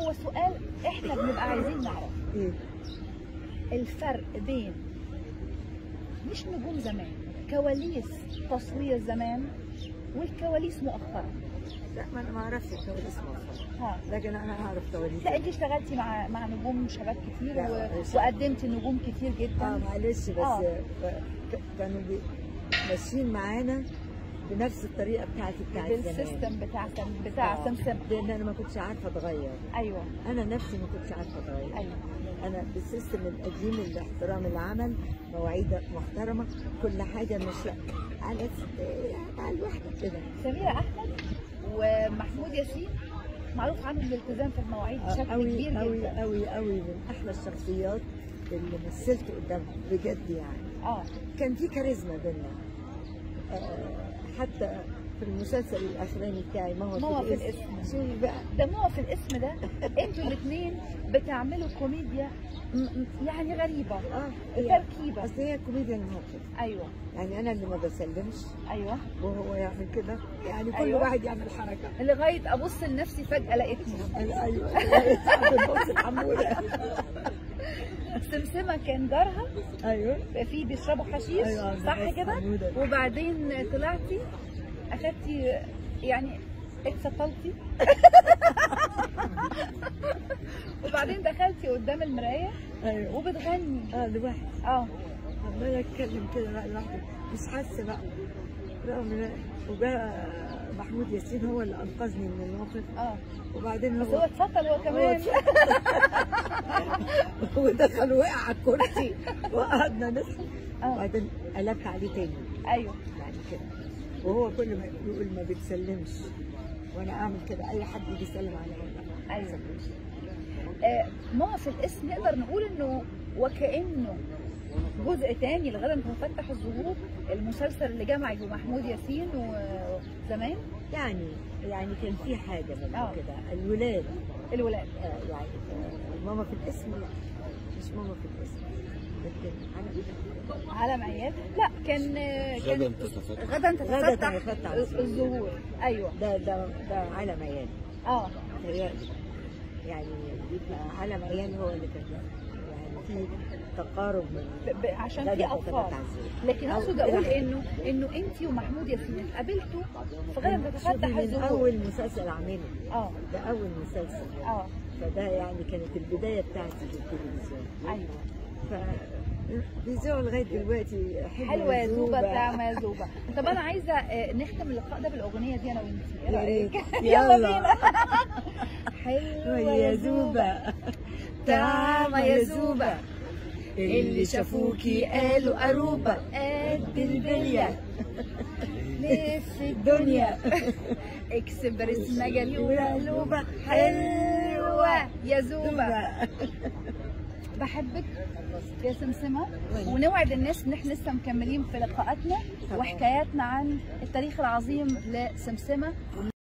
هو سؤال احنا بنبقى عايزين نعرف ايه الفرق بين مش نجوم زمان كواليس تصوير زمان والكواليس مؤخرا لا ما انا ما اعرفش كواليس مصر ها لكن انا هعرف كواليس لا انت اشتغلتي مع مع نجوم شباب كتير لا، و... مش- وقدمتي نجوم كتير اه جدا معلش بس آه. ف- كانوا بي- ماشيين معانا بنفس الطريقه بتاعتي بتاعت زمان بالسيستم بتاع سم... بتاع آه. سمسم لان انا ما كنتش عارفه اتغير ايوه انا نفسي ما كنتش عارفه اتغير ايوه انا بالسيستم القديم اللي احترام العمل مواعيد محترمه كل حاجه مش على على الوحده كده سميرة أحمد ومحمود ياسين معروف عنهم الالتزام في المواعيد بشكل قوي كبير قوي جدا قوي قوي من احلى الشخصيات اللي مثلت قدامهم بجد يعني اه كان في كاريزما بينا آه، حتى في المسلسل الاخراني بتاعي ما هو ما هو في الاسم. شوفي بقى ده ما هو في الاسم ده انتوا الاثنين بتعملوا كوميديا م- م- يعني غريبة اه هي تركيبة اصل هي كوميديا الموقف ايوه يعني انا اللي ما بسلمش ايوه وهو يعمل كده يعني كل أيوة. واحد يعمل حركه لغاية ابص لنفسي فجأة لقيتني ايوه ايوه بنبص الحموله سمسمة كان جارها ايوه في بيشربوا حشيش أيوة، صح بس كده حمودة. وبعدين طلعتي اخدتي يعني اتسطلتي وبعدين دخلتي قدام المراية ايوه وبتغني اه لوحدي اه عمال اتكلم كده بقى لوحدي مش حاسه بقى رغم إن- وجاء محمود ياسين هو اللي انقذني من الموقف اه وبعدين بس هو هو اتسطل هو كمان هو دخل وقع على الكرسي وقعدنا نضحك اه وبعدين قلبت عليه تاني ايوه يعني كده وهو كل ما يقول ما بتسلمش وانا اعمل كده اي حد يجي يسلم عليا لا، ما أيوة. بسلمش. آه، ما هو في الاسم نقدر نقول انه وكانه جزء تاني لغدا مفتح الظهور المسلسل اللي جمع محمود ياسين وزمان يعني يعني كان في حاجه من آه. كده الولاد الولاد آه، يعني آه، ماما في الاسم لا مش ماما في الاسم لكن انا عالم عيال لا كان غدا كان تتفتح غدا غدا تتفتح تتفتح الظهور ايوه ده ده ده عالم عيال اه تهيألي يعني يبقى عالم عيال هو اللي كان يعني في تقارب من ب- ب- عشان غدا في تتفتح اطفال الظهور. لكن أو- اقصد اقول انه انه انت ومحمود ياسين اتقابلتوا في غدا تتفتح شوفي من الظهور اول مسلسل عمله اه ده اول مسلسل اه فده يعني كانت البدايه بتاعتي في التلفزيون ايوه ف بيذيعوا لغايه دلوقتي حلوه يا زوبه بتاع يا زوبه طب انا عايزه آه، نختم اللقاء ده بالاغنيه دي انا وانتي ايه يا رايك ريت. يلا يلا. بينا حلوه يا زوبه تعامة يا زوبة اللي شافوكي قالوا أروبة قد البلية لف الدنيا اكسبرس مجالي وقلوبة حلوة يا زوبة بحبك يا سمسمة ونوعد الناس ان احنا لسه مكملين في لقاءاتنا وحكاياتنا عن التاريخ العظيم لسمسمة